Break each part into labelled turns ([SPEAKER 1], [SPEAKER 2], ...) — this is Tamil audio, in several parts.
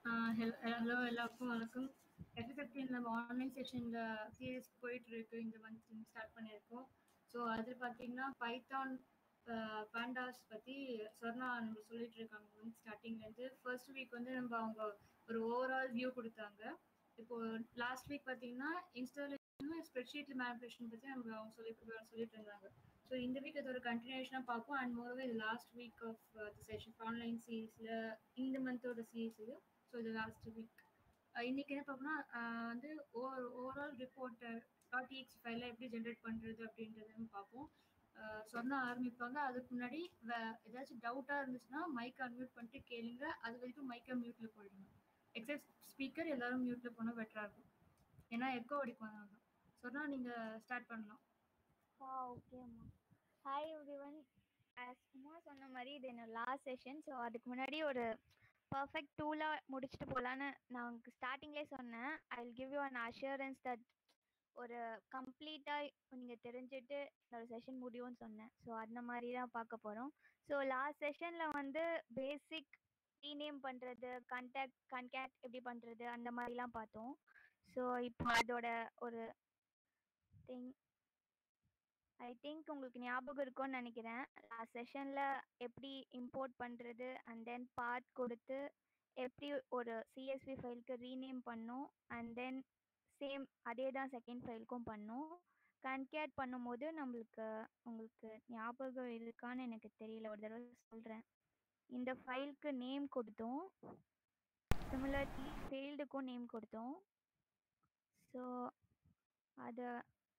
[SPEAKER 1] ஹலோ எல்லாருக்கும் வணக்கம் எஃப்எஃப்டின் நம்ம ஆன்லைன் செஷனில் சிஎஸ் போயிட்டு இருக்கு இந்த மந்த் ஸ்டார்ட் பண்ணியிருக்கோம் ஸோ அது பார்த்தீங்கன்னா பைத்தான் பேண்டாஸ் பற்றி சொர்ணா நம்ம சொல்லிட்டு இருக்காங்க மந்த் ஸ்டார்டிங்லேருந்து ஃபர்ஸ்ட் வீக் வந்து நம்ம அவங்க ஒரு ஓவரால் வியூ கொடுத்தாங்க இப்போ லாஸ்ட் வீக் பார்த்தீங்கன்னா இன்ஸ்டாலேஷன் ஸ்ப்ரெட்ஷீட்டில் மேனிபுலேஷன் பற்றி நம்ம அவங்க சொல்லி சொல்லிட்டு இருந்தாங்க ஸோ இந்த வீக் அது ஒரு கண்டினியூஷனாக பார்ப்போம் அண்ட் மோரோவே இது last week of the session online சீரீஸில் இந்த மந்தோட சீரீஸ் இது ஸோ இது லாஸ்ட் வீக் இன்னைக்கு என்ன பார்ப்போம்னா வந்து over overall reporter dot EX ஃபைலில் எப்படி ஜென்ரேட் பண்ணுறது அப்படின்றதுன்னு பார்ப்போம் சொன்ன ஆரம்பிப்பாங்க அதுக்கு முன்னாடி ஏதாச்சும் டவுட்டாக இருந்துச்சுன்னா மைக் அன்மியூட் பண்ணிட்டு கேளுங்க அது வரைக்கும் மைக்கை மியூட்டில் போயிடுங்க எக்ஸப்ட் ஸ்பீக்கர் எல்லாரும் மியூட்டில் போனால் பெட்டராக இருக்கும் ஏன்னா எக்கோ அடிக்கும் அதனால சொன்னா நீங்கள் ஸ்டார்ட் பண்ணலாம்
[SPEAKER 2] ஆ ஓகேம்மா ஹாய் எவ்ரிவன் ஆஸ் உமா சொன்ன மாதிரி இது என்னோட லாஸ்ட் செஷன் ஸோ அதுக்கு முன்னாடி ஒரு பர்ஃபெக்ட் டூலாக முடிச்சுட்டு போகலான்னு நான் உங்களுக்கு ஸ்டார்டிங்லேயே சொன்னேன் I will give you an assurance that ஒரு கம்ப்ளீட்டாக நீங்கள் தெரிஞ்சுட்டு என்னோட செஷன் முடியும்னு சொன்னேன் ஸோ அந்த மாதிரி தான் பார்க்க போகிறோம் ஸோ லாஸ்ட் செஷனில் வந்து பேசிக் ரீநேம் பண்ணுறது கண்டாக்ட் கன்கேட் எப்படி பண்ணுறது அந்த மாதிரிலாம் பார்த்தோம் ஸோ இப்போ அதோட ஒரு திங் ஐ திங்க் உங்களுக்கு ஞாபகம் இருக்கும்னு நினைக்கிறேன் லாஸ்ட் செஷனில் எப்படி இம்போர்ட் பண்ணுறது அண்ட் தென் பார்ட் கொடுத்து எப்படி ஒரு சிஎஸ்வி ஃபைலுக்கு ரீநேம் பண்ணோம் அண்ட் தென் சேம் அதே தான் செகண்ட் ஃபைலுக்கும் பண்ணோம் கன்கேட் பண்ணும்போது நம்மளுக்கு உங்களுக்கு ஞாபகம் இருக்கான்னு எனக்கு தெரியல ஒரு தடவை சொல்கிறேன் இந்த ஃபைலுக்கு நேம் கொடுத்தோம் சிமிலர்லி ஃபீல்டுக்கும் நேம் கொடுத்தோம் ஸோ அதை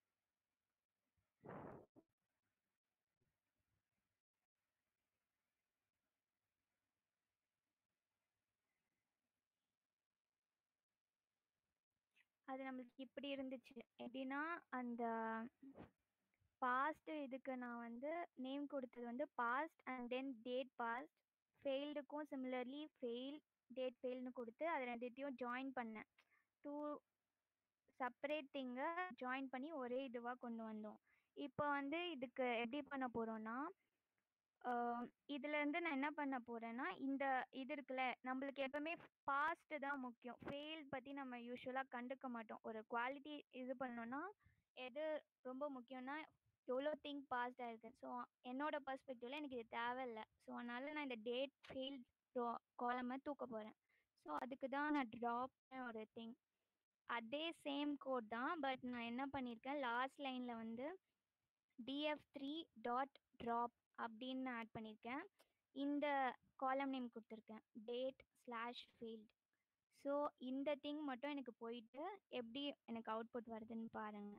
[SPEAKER 2] அது நம்மளுக்கு இப்படி இருந்துச்சு எப்படின்னா அந்த பாஸ்ட் இதுக்கு நான் வந்து நேம் கொடுத்தது வந்து passed and then date passed ஃபெயில்டுக்கும் சிமிலர்லி ஃபெயில் டேட் ஃபெயில்னு கொடுத்து அது ரெண்டுத்தையும் ஜாயின் பண்ணேன் டூ செப்பரேட் திங்கை ஜாயின் பண்ணி ஒரே இதுவாக கொண்டு வந்தோம் இப்போ வந்து இதுக்கு எப்படி பண்ண போகிறோன்னா இதுலேருந்து நான் என்ன பண்ண போகிறேன்னா இந்த இது இருக்குல்ல நம்மளுக்கு எப்பவுமே பாஸ்ட் தான் முக்கியம் ஃபெயில் பற்றி நம்ம யூஸ்வலாக கண்டுக்க மாட்டோம் ஒரு குவாலிட்டி இது பண்ணோன்னா எது ரொம்ப முக்கியம்னா எவ்வளோ திங்க் பாஸ்ட் ஆயிருக்கு ஸோ என்னோட பர்ஸ்பெக்டிவ்ல எனக்கு இது தேவையில்லை ஸோ அதனால நான் இந்த டேட் ஃபெயில் காலமை தூக்க போகிறேன் ஸோ அதுக்கு தான் நான் ட்ராப் ஒரு திங் அதே சேம் கோட் தான் பட் நான் என்ன பண்ணியிருக்கேன் லாஸ்ட் லைனில் வந்து டிஎஃப் த்ரீ டாட் ட்ராப் அப்படின்னு ஆட் பண்ணியிருக்கேன் இந்த காலம் நேம் கொடுத்துருக்கேன் டேட் ஸ்லாஷ் ஃபீல்ட் ஸோ இந்த திங் மட்டும் எனக்கு போயிட்டு எப்படி எனக்கு அவுட்புட் வருதுன்னு பாருங்க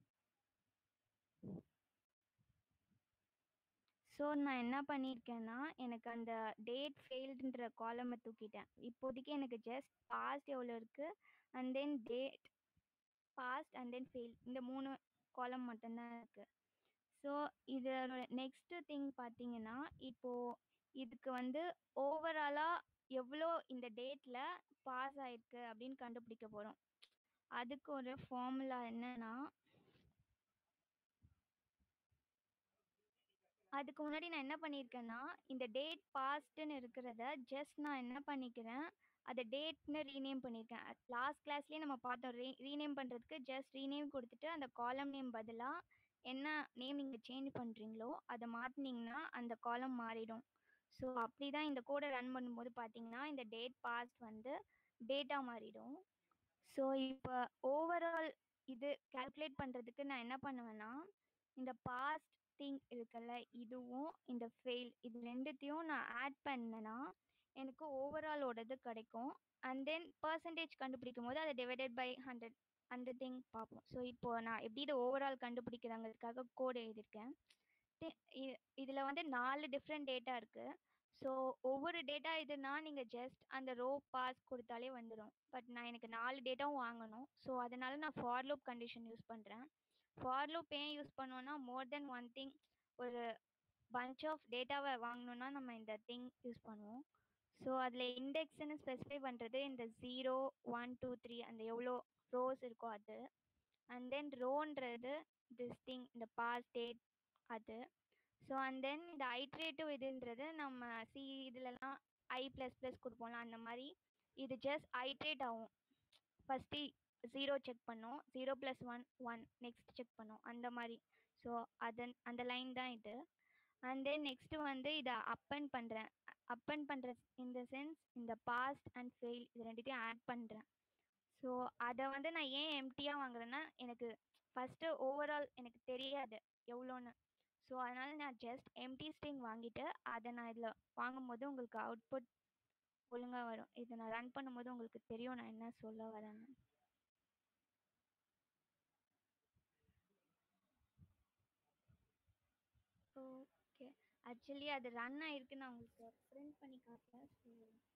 [SPEAKER 2] ஸோ நான் என்ன பண்ணியிருக்கேன்னா எனக்கு அந்த டேட் ஃபெயில்டுன்ற காலமை தூக்கிட்டேன் இப்போதைக்கு எனக்கு ஜஸ்ட் பாஸ்ட் எவ்வளோ இருக்குது and then date passed and then fail இந்த மூணு காலம் மட்டும்தான் இருக்குது ஸோ இதோட நெக்ஸ்ட் திங் பார்த்தீங்கன்னா இப்போது இதுக்கு வந்து ஓவராலாக எவ்வளோ இந்த டேட்டில் பாஸ் ஆயிருக்கு அப்படின்னு கண்டுபிடிக்க போகிறோம் அதுக்கு ஒரு ஃபார்முலா என்னன்னா அதுக்கு முன்னாடி நான் என்ன பண்ணியிருக்கேன்னா இந்த டேட் பாஸ்ட்னு இருக்கிறத ஜஸ்ட் நான் என்ன பண்ணிக்கிறேன் அதை டேட்னு ரீநேம் பண்ணியிருக்கேன் லாஸ்ட் கிளாஸ்லேயே நம்ம பார்த்தோம் ரீ ரீநேம் பண்ணுறதுக்கு ஜஸ்ட் ரீநேம் கொடுத்துட்டு அந்த காலம் நேம் பதிலாக என்ன நேம் நீங்கள் சேஞ்ச் பண்ணுறீங்களோ அதை மாற்றினீங்கன்னா அந்த காலம் மாறிடும் ஸோ அப்படி தான் இந்த கோடை ரன் பண்ணும்போது பார்த்தீங்கன்னா இந்த டேட் பாஸ்ட் வந்து டேட்டா மாறிடும் ஸோ இப்போ ஓவரால் இது கால்குலேட் பண்ணுறதுக்கு நான் என்ன பண்ணுவேன்னா இந்த பாஸ்ட் திங் இருக்குல்ல இதுவும் இந்த ஃபெயில் இது ரெண்டுத்தையும் நான் ஆட் பண்ணேன்னா எனக்கு ஓவராலோடது கிடைக்கும் அண்ட் தென் பர்சன்டேஜ் கண்டுபிடிக்கும் போது அதை டிவைடட் பை ஹண்ட்ரட் அந்த திங் பார்ப்போம் ஸோ இப்போ நான் எப்படி இதை ஓவரால் கண்டுபிடிக்கிறாங்கிறதுக்காக கோடு எழுதியிருக்கேன் இதில் வந்து நாலு டிஃப்ரெண்ட் டேட்டா இருக்குது ஸோ ஒவ்வொரு டேட்டா இதுனா நீங்கள் ஜஸ்ட் அந்த ரோ பாஸ் கொடுத்தாலே வந்துடும் பட் நான் எனக்கு நாலு டேட்டாவும் வாங்கணும் ஸோ அதனால நான் ஃபார் லூப் கண்டிஷன் யூஸ் பண்ணுறேன் ஃபார் லூப் ஏன் யூஸ் பண்ணுவோன்னா மோர் தென் ஒன் திங் ஒரு பஞ்ச் ஆஃப் டேட்டாவை வாங்கணுன்னா நம்ம இந்த திங் யூஸ் பண்ணுவோம் ஸோ அதில் இண்டெக்ஸ்ன்னு ஸ்பெசிஃபை பண்ணுறது இந்த ஜீரோ ஒன் டூ த்ரீ அந்த எவ்வளோ ரோஸ் இருக்கோ அது அண்ட் தென் ரோன்றது திஸ் திங் இந்த பாஸ் டேட் அது ஸோ அண்ட் தென் இந்த ஐட்ரேட்டிவ் இதுன்றது நம்ம சி இதுலலாம் ஐ ப்ளஸ் ப்ளஸ் கொடுப்போம்ல அந்த மாதிரி இது ஜஸ்ட் ஐட்ரேட் ஆகும் ஃபஸ்ட்டு ஜீரோ செக் பண்ணோம் zero plus one one next check பண்ணோம் அந்த மாதிரி ஸோ அதன் அந்த லைன் தான் இது அண்ட் தென் நெக்ஸ்ட்டு வந்து இதை அப்பன் பண்ணுறேன் அப்பன் பண்ணுற இந்த சென்ஸ் இந்த பாஸ்ட் அண்ட் ஃபெயில் இது ரெண்டுத்தையும் ஆட் பண்ணுறேன் ஸோ அதை வந்து நான் ஏன் எம்டியாக வாங்குறேன்னா எனக்கு ஃபஸ்ட்டு ஓவரால் எனக்கு தெரியாது எவ்வளோன்னு ஸோ அதனால் நான் ஜஸ்ட் எம்டி ஸ்ட்ரிங் வாங்கிட்டு அதை நான் இதில் வாங்கும்போது உங்களுக்கு அவுட்புட் ஒழுங்காக வரும் இதை நான் ரன் பண்ணும்போது உங்களுக்கு தெரியும் நான் என்ன சொல்ல வரேன்னு ஓகே ஆக்சுவலி அது ரன் ஆயிருக்கு நான் உங்களுக்கு பிரிண்ட் பண்ணி காட்டுறேன் ஸோ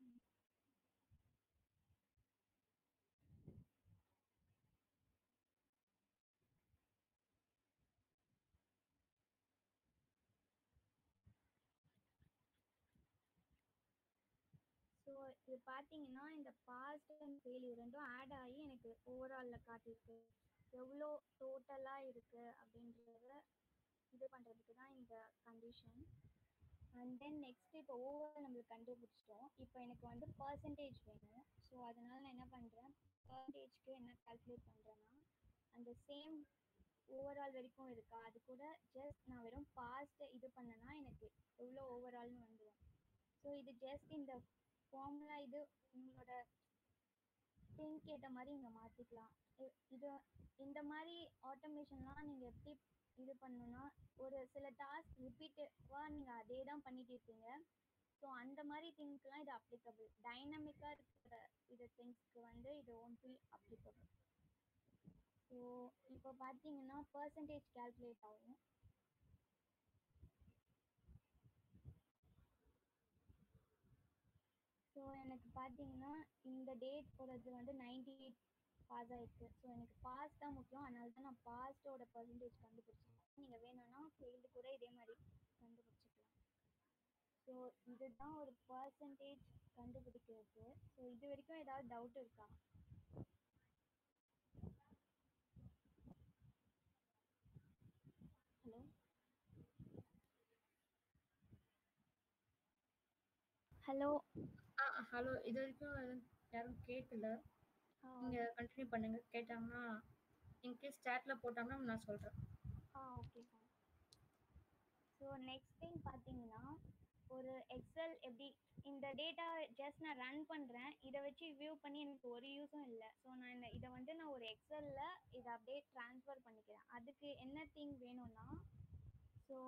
[SPEAKER 2] ஸோ இது பார்த்தீங்கன்னா இந்த பாஸ்ட் அண்ட் ஃபெயில் இது ரெண்டும் ஆட் ஆகி எனக்கு ஓவராலில் காட்டியிருக்கு எவ்வளோ டோட்டலாக இருக்குது அப்படின்றத இது பண்ணுறதுக்கு தான் இந்த கண்டிஷன் அண்ட் தென் நெக்ஸ்ட் இப்போ ஓவரால் நம்மளுக்கு கண்டுபிடிச்சிட்டோம் இப்போ எனக்கு வந்து பர்சன்டேஜ் வேணும் ஸோ அதனால நான் என்ன பண்ணுறேன் பர்சன்டேஜ்க்கு என்ன கால்குலேட் பண்ணுறேன்னா அந்த சேம் ஓவரால் வரைக்கும் இருக்கா அது கூட ஜஸ்ட் நான் வெறும் பாஸ்ட்டை இது பண்ணேன்னா எனக்கு எவ்வளோ ஓவரால்னு வந்துடும் ஸோ இது ஜஸ்ட் இந்த ஃபார்முலா இது உங்களோட திங்க் ஏற்ற மாதிரி இங்கே மாற்றிக்கலாம் இது இந்த மாதிரி ஆட்டோமேஷன்லாம் நீங்கள் எப்படி இது பண்ணணும்னா ஒரு சில டாஸ்க் ரிப்பீட்டடாக நீங்கள் அதே தான் பண்ணிட்டு இருக்கீங்க ஸோ அந்த மாதிரி திங்க்லாம் இது அப்ளிகபிள் டைனமிக்காக இருக்கிற இது திங்ஸ்க்கு வந்து இது ஒன்லி அப்ளிகபிள் ஸோ இப்போ பார்த்தீங்கன்னா பர்சன்டேஜ் கால்குலேட் ஆகும் ஸோ எனக்கு பார்த்தீங்கன்னா இந்த டேட் போகிறது வந்து நைன்டி எயிட் பாஸ் ஆயிருக்கு ஸோ எனக்கு பாஸ் தான் முக்கியம் அதனால தான் நான் பாஸ்டோட பர்சன்டேஜ் கண்டுபிடிச்சேன் நீங்கள் வேணும்னா ஃபெயில்டு கூட இதே மாதிரி கண்டுபிடிச்சிக்கலாம் ஸோ இதுதான் ஒரு பர்சன்டேஜ் கண்டுபிடிக்கிறது ஸோ இது வரைக்கும் ஏதாவது டவுட் இருக்கா ஹலோ ஹலோ
[SPEAKER 1] ஹலோ இது வரைக்கும் எதுவும் யாரும் கேட்கல நீங்கள் கண்டினியூ பண்ணுங்க கேட்டாங்கன்னா இன்கேஸ் சேட்டில் போட்டாங்கன்னா நான் சொல்கிறேன்
[SPEAKER 2] ஆ okay sir so next thing பார்த்தீங்கன்னா ஒரு எக்ஸல் எப்படி இந்த டேட்டா ஜஸ்ட் நான் ரன் பண்ணுறேன் இதை வச்சு வியூ பண்ணி எனக்கு ஒரு யூஸும் இல்லை ஸோ நான் இந்த இதை வந்து நான் ஒரு எக்ஸலில் இதை அப்படியே ட்ரான்ஸ்ஃபர் பண்ணிக்கிறேன் அதுக்கு என்ன திங் வேணும்னா ஸோ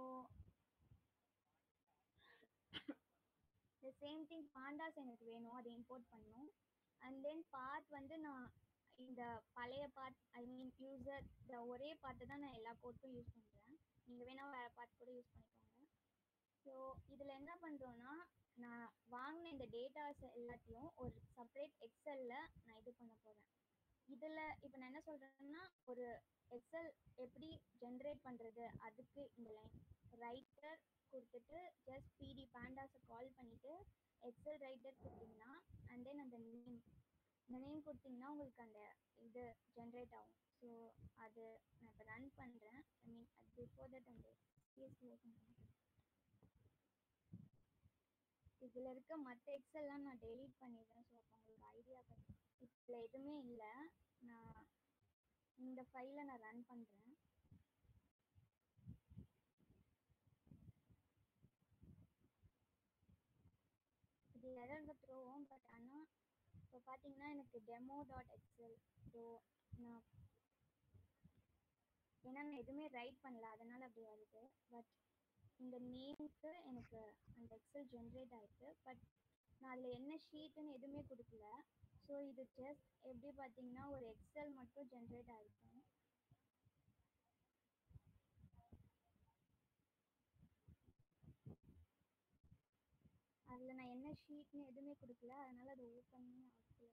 [SPEAKER 2] இந்த சேம் திங் பாண்டாஸ் எனக்கு வேணும் அதை இம்போர்ட் பண்ணணும் அண்ட் தென் பார்ட் வந்து நான் இந்த பழைய பார்ட் ஐ மீன் யூசர் இந்த ஒரே பார்ட்டை தான் நான் எல்லா கோர்ட்டும் யூஸ் பண்ணுறேன் நீங்கள் வேணால் வேறு பார்ட் கூட யூஸ் பண்ணிக்கோங்க ஸோ இதில் என்ன பண்ணுறோன்னா நான் வாங்கின இந்த டேட்டாஸ் எல்லாத்தையும் ஒரு செப்பரேட் எக்ஸலில் நான் இது பண்ண போகிறேன் இதில் இப்போ நான் என்ன சொல்கிறேன்னா ஒரு எக்ஸல் எப்படி ஜென்ரேட் பண்ணுறது அதுக்கு இந்த லைன் ரைட்டர் கொடுத்துட்டு ஜஸ்ட் பிடி பேண்டாஸை கால் பண்ணிவிட்டு எக்ஸல் ரைட்டர் கொடுத்தீங்கன்னா அண்ட் தென் அந்த நேம் இந்த நேம் கொடுத்தீங்கன்னா உங்களுக்கு அந்த இது ஜென்ரேட் ஆகும் ஸோ அது நான் இப்போ ரன் பண்ணுறேன் ஐ மீன் அது பிஃபோர் தட் அந்த சிஎஸ்டி ஓப்பன் பண்ணுறேன் இதில் இருக்க மற்ற எக்ஸல்லாம் நான் டெலீட் பண்ணிடுறேன் ஸோ அப்போ உங்களுக்கு ஐடியா கிடைக்கும் இதில் எதுவுமே இல்லை நான் இந்த ஃபைலை நான் ரன் பண்ணுறேன் இது எரர் த்ரோவும் பட் ஆனால் இப்போ பார்த்தீங்கன்னா எனக்கு டெமோ டாட் எக்ஸல் ஸோ நான் ஏன்னா நான் எதுவுமே ரைட் பண்ணல அதனால் அப்படி வருது பட் இந்த நேமுக்கு எனக்கு அந்த எக்ஸல் ஜென்ரேட் ஆயிருக்கு பட் நான் அதில் என்ன ஷீட்டுன்னு எதுவுமே கொடுக்கல ஸோ இது ஜஸ்ட் எப்படி பார்த்தீங்கன்னா ஒரு எக்ஸல் மட்டும் ஜென்ரேட் ஆயிருக்கும் அதில் நான் என்ன ஷீட்னு எதுவுமே கொடுக்கல அதனால அது ஓப்பனே ஆகல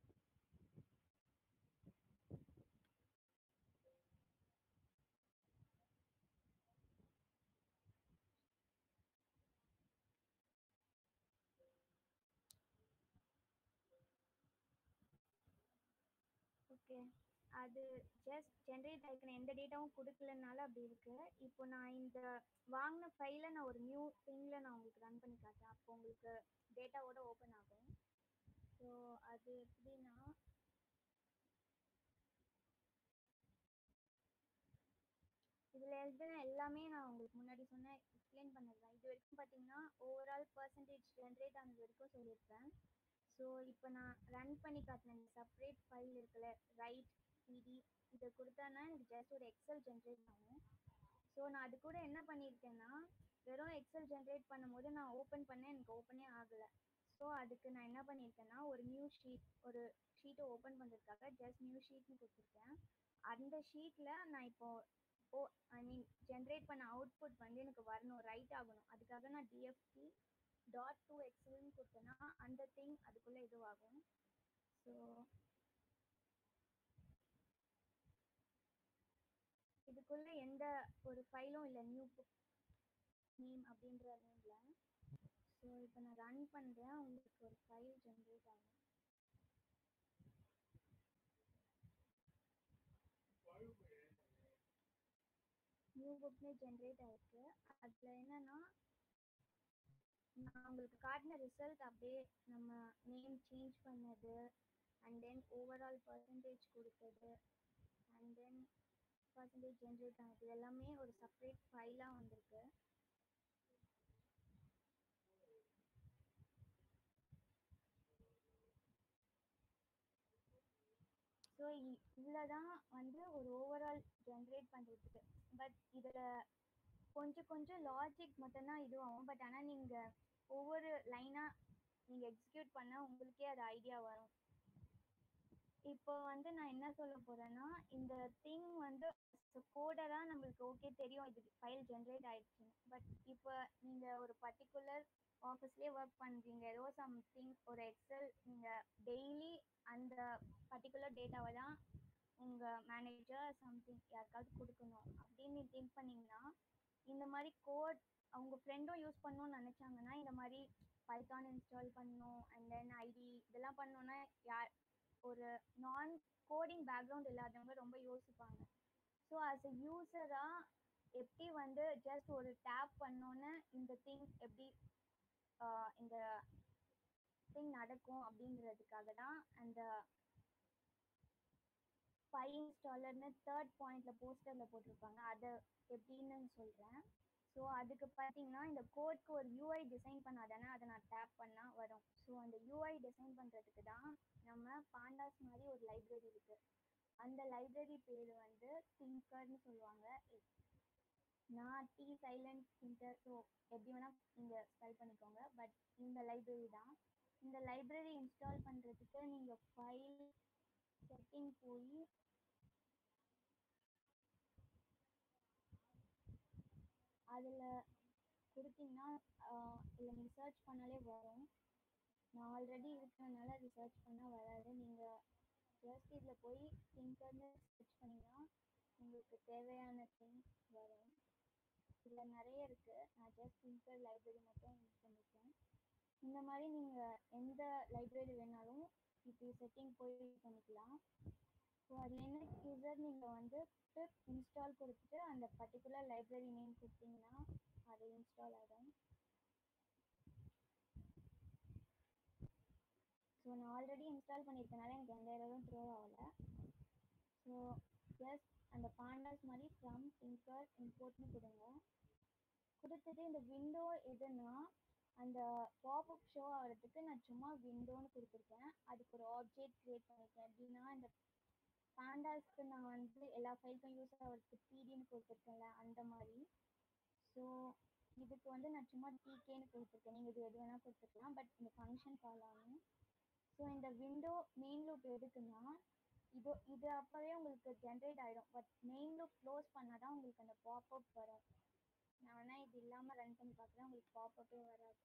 [SPEAKER 2] ஓகே அது ஜஸ்ட் ஜென்ரேட் ஆகிருக்கணும் எந்த டேட்டாவும் கொடுக்கலனால அப்படி இருக்கு இப்போ நான் இந்த வாங்கின ஃபைலை நான் ஒரு நியூ திங்கில் நான் உங்களுக்கு ரன் பண்ணி காட்டுறேன் அப்போ உங்களுக்கு டேட்டாவோட ஓப்பன் ஆகும் ஸோ இது எப்படின்னா இதில் எழுதின எல்லாமே நான் உங்களுக்கு முன்னாடி சொன்ன எக்ஸ்பிளைன் பண்ணது தான் இது வரைக்கும் பார்த்தீங்கன்னா ஓவரால் பர்சன்டேஜ் ஜென்ரேட் ஆனது வரைக்கும் சொல்லியிருப்பேன் ஸோ இப்போ நான் ரன் பண்ணி காட்டின இந்த செப்பரேட் ஃபைல் இருக்குல்ல ரைட் சிடி இதை கொடுத்தேன்னா எனக்கு ஜஸ்ட் ஒரு எக்ஸல் ஜென்ரேட் ஆகும் ஸோ நான் அது கூட என்ன பண்ணியிருக்கேன்னா வெறும் எக்ஸல் ஜென்ரேட் பண்ணும்போது நான் ஓப்பன் பண்ணேன் எனக்கு ஓப்பனே ஆகலை ஸோ அதுக்கு நான் என்ன பண்ணியிருக்கேன்னா ஒரு நியூ ஷீட் ஒரு ஷீட்டை ஓப்பன் பண்ணுறதுக்காக ஜஸ்ட் நியூ ஷீட்னு கொடுத்துருக்கேன் அந்த ஷீட்டில் நான் இப்போ ஓ ஐ மீன் ஜென்ரேட் பண்ண அவுட்புட் வந்து எனக்கு வரணும் ரைட் ஆகணும் அதுக்காக நான் டிஎஃப்டி டாட் டூ எக்ஸல்னு கொடுத்தேன்னா அந்த திங் அதுக்குள்ளே இதுவாகும் ஸோ இதுக்குள்ளே எந்த ஒரு ஃபைலும் இல்லை நியூ புக் நேம் அப்படின்ற நேமில் ஸோ இப்போ நான் ரன் பண்ணுறேன் உங்களுக்கு ஒரு ஃபைல் ஜென்ரேட் ஆகும் நியூ புக்னே ஜென்ரேட் ஆயிருக்கு அதில் என்னன்னா நான் உங்களுக்கு காட்டின ரிசல்ட் அப்படியே நம்ம நேம் சேஞ்ச் பண்ணது அண்ட் தென் ஓவரால் பர்சன்டேஜ் கொடுத்தது அண்ட் தென் பர்சன்டேஜ் ஜென்ரேட் ஆனது எல்லாமே ஒரு செப்பரேட் ஃபைலாக வந்திருக்கு ஸோ இவ்வளோ தான் வந்து ஒரு ஓவரால் ஜென்ரேட் பண்ணுறதுக்கு பட் இதில் கொஞ்சம் கொஞ்சம் லாஜிக் மட்டும்தான் இதுவாகும் பட் ஆனால் நீங்கள் ஒவ்வொரு லைனாக நீங்கள் எக்ஸிக்யூட் பண்ண உங்களுக்கே அது ஐடியா வரும் இப்போ வந்து நான் என்ன சொல்ல போகிறேன்னா இந்த திங் வந்து கோடராக நம்மளுக்கு ஓகே தெரியும் இது ஃபைல் ஜென்ரேட் ஆயிடுச்சுன்னு பட் இப்போ நீங்கள் ஒரு பர்டிகுலர் ஆஃபீஸ்லேயே ஒர்க் பண்ணுறீங்க ஏதோ சம்திங் ஒரு எக்ஸல் நீங்கள் டெய்லி அந்த பர்டிகுலர் டேட்டாவை தான் உங்கள் மேனேஜர் சம்திங் யாருக்காவது கொடுக்கணும் அப்படின்னு திங்க் பண்ணிங்கன்னா இந்த மாதிரி கோட் அவங்க ஃப்ரெண்டும் யூஸ் பண்ணணும்னு நினச்சாங்கன்னா இந்த மாதிரி பைத்தான் இன்ஸ்டால் பண்ணணும் அண்ட் தென் ஐடி இதெல்லாம் பண்ணோன்னா யார் ஒரு நான் கோடிங் பேக்ரவுண்ட் இல்லாதவங்க ரொம்ப யோசிப்பாங்க ஸோ ஆஸ் எ யூஸராக எப்படி வந்து ஜஸ்ட் ஒரு டேப் பண்ணோன்னே இந்த திங் எப்படி இந்த திங் நடக்கும் அப்படிங்கிறதுக்காக தான் அந்த ஃபை இன்ஸ்டாலர்னு தேர்ட் பாயிண்ட்ல போஸ்டரில் போட்டிருப்பாங்க அதை எப்படின்னு சொல்கிறேன் ஸோ அதுக்கு பார்த்தீங்கன்னா இந்த கோட்க்கு ஒரு யூஐ டிசைன் பண்ணாதானே அதை நான் டேப் பண்ணால் வரும் ஸோ அந்த யூஐ டிசைன் பண்ணுறதுக்கு தான் நம்ம பாண்டாஸ் மாதிரி ஒரு லைப்ரரி இருக்குது அந்த லைப்ரரி பேர் வந்து திங்கர்னு சொல்லுவாங்க நான் டி சைலண்ட் திங்கர் ஸோ எப்படி வேணால் நீங்கள் ஸ்பெல் பண்ணிக்கோங்க பட் இந்த லைப்ரரி தான் இந்த லைப்ரரி இன்ஸ்டால் பண்ணுறதுக்கு நீங்கள் ஃபைல் செட்டிங் போய் அதில் கொடுத்தீங்கன்னா இல்லை நீங்கள் சர்ச் பண்ணாலே வரும் நான் ஆல்ரெடி இருக்கிறனால அது சர்ச் பண்ணால் வராது நீங்கள் ஜஸ்ட் இதில் போய் திங்கர்னு சர்ச் பண்ணிங்கன்னா உங்களுக்கு தேவையான திங் வரும் இதில் நிறைய இருக்குது நான் ஜஸ்ட் திங்கர் லைப்ரரி மட்டும் யூஸ் பண்ணியிருக்கேன் இந்த மாதிரி நீங்கள் எந்த லைப்ரரி வேணாலும் இப்படி செட்டிங் போய் பண்ணிக்கலாம் ஸோ அதில் என்ன யூசர் நீங்கள் வந்து பிப் இன்ஸ்டால் கொடுத்துட்டு அந்த பர்டிகுலர் லைப்ரரி நேம் கொடுத்தீங்கன்னா அது இன்ஸ்டால் ஆகிடும் ஸோ நான் ஆல்ரெடி இன்ஸ்டால் பண்ணியிருக்கனால எனக்கு எந்த எரரும் த்ரோ ஆகலை ஸோ ஜஸ்ட் அந்த பாண்டாஸ் மாதிரி ஃப்ரம் திங்கர் இம்போர்ட்னு கொடுங்க கொடுத்துட்டு இந்த விண்டோ எதுன்னா அந்த பாப்அப் ஷோ ஆகிறதுக்கு நான் சும்மா விண்டோன்னு கொடுத்துருக்கேன் அதுக்கு ஒரு ஆப்ஜெக்ட் க்ரியேட் பண்ணியிருக்கேன் எப்படின்னா இந்த பேண்டாஸ்க்கு நான் வந்து எல்லா ஃபைல்ஸும் யூஸ் ஆகிறதுக்கு பிடின்னு கொடுத்துருக்கேன்ல அந்த மாதிரி ஸோ இதுக்கு வந்து நான் சும்மா டிகேன்னு கொடுத்துருக்கேன் நீங்கள் இது எது வேணால் கொடுத்துக்கலாம் பட் இந்த ஃபங்க்ஷன் கால் ஆகும் ஸோ இந்த விண்டோ மெயின் லூப் எதுக்குன்னா இது இது அப்போவே உங்களுக்கு ஜென்ரேட் ஆகிடும் பட் மெயின் லூப் க்ளோஸ் பண்ணால் தான் உங்களுக்கு அந்த பாப்அப் வரும் நான் வேணால் இது இல்லாமல் ரன் பண்ணி பார்க்குறேன் உங்களுக்கு பாப்அப்பே வராது